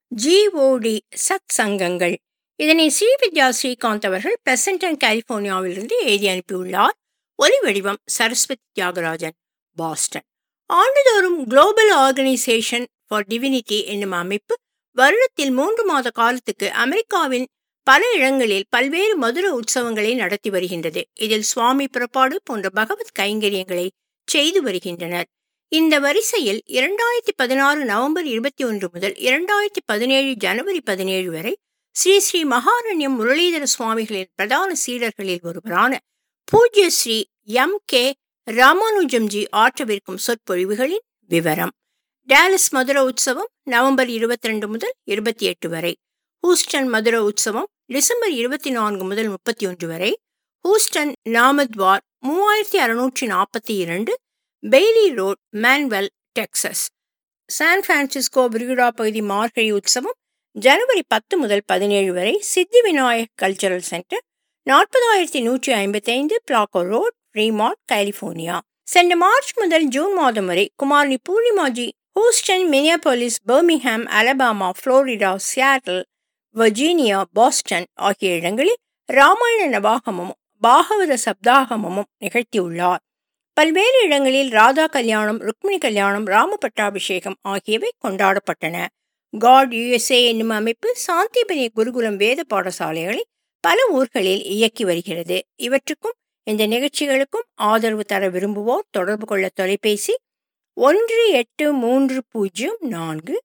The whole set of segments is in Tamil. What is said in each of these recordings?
ஜிஓடி சத் சங்கங்கள் இதனை ஸ்ரீவித்யா ஸ்ரீகாந்த் அவர்கள் பிளசன்டன் கலிபோர்னியாவிலிருந்து எழுதி அனுப்பியுள்ளார் ஒலி வடிவம் சரஸ்வதி தியாகராஜன் பாஸ்டன் ஆண்டுதோறும் குளோபல் ஆர்கனைசேஷன் ஃபார் டிவினிட்டி என்னும் அமைப்பு வருடத்தில் மூன்று மாத காலத்துக்கு அமெரிக்காவின் பல இடங்களில் பல்வேறு மதுர உற்சவங்களை நடத்தி வருகின்றது இதில் சுவாமி புறப்பாடு போன்ற பகவத் கைங்கரியங்களை செய்து வருகின்றனர் இந்த வரிசையில் இரண்டாயிரத்தி பதினாறு நவம்பர் இருபத்தி ஒன்று முதல் இரண்டாயிரத்தி பதினேழு ஜனவரி பதினேழு வரை ஸ்ரீ ஸ்ரீ மகாரண்யம் முரளிதர சுவாமிகளின் பிரதான சீடர்களில் ஒருவரான பூஜ்ய ஸ்ரீ எம் கே ராமானுஜம்ஜி ஆற்றவிருக்கும் சொற்பொழிவுகளின் விவரம் டேலஸ் மதுர உற்சவம் நவம்பர் இருபத்தி ரெண்டு முதல் இருபத்தி எட்டு வரை ஹூஸ்டன் மதுர உற்சவம் டிசம்பர் இருபத்தி நான்கு முதல் முப்பத்தி ஒன்று வரை ஹூஸ்டன் நாமத்வார் மூவாயிரத்தி அறுநூற்றி நாற்பத்தி இரண்டு Bailey Road Manvel Texas San Francisco பிரிகுடா பகுதி மார்கழி உற்சவம் ஜனவரி பத்து முதல் பதினேழு வரை சித்தி விநாயக் கல்ச்சரல் சென்டர் நாற்பதாயிரத்தி நூற்றி ஐம்பத்தைந்து பிளாக்கோ ரோட் ஃப்ரீமார்ட் கலிபோர்னியா சென்ற மார்ச் முதல் ஜூன் மாதம் வரை Kumarini Poornimaji Houston Minneapolis Birmingham Alabama Florida Seattle Virginia Boston ஆகிய இடங்களில் ராமாயண நவாகமும் பாகவத சப்தாகமும் நிகழ்த்தியுள்ளார் பல்வேறு இடங்களில் ராதா கல்யாணம் ருக்மிணி கல்யாணம் ராம பட்டாபிஷேகம் ஆகியவை கொண்டாடப்பட்டன காட் யுஎஸ்ஏ என்னும் அமைப்பு சாந்திபனி குருகுலம் வேத பாடசாலைகளை பல ஊர்களில் இயக்கி வருகிறது இவற்றுக்கும் இந்த நிகழ்ச்சிகளுக்கும் ஆதரவு தர விரும்புவோர் தொடர்பு கொள்ள தொலைபேசி ஒன்று எட்டு மூன்று பூஜ்ஜியம் நான்கு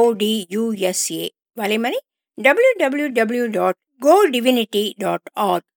ஜிஓடியுஎஸ்ஏ வலைமனை W W W dot go divinity dot arc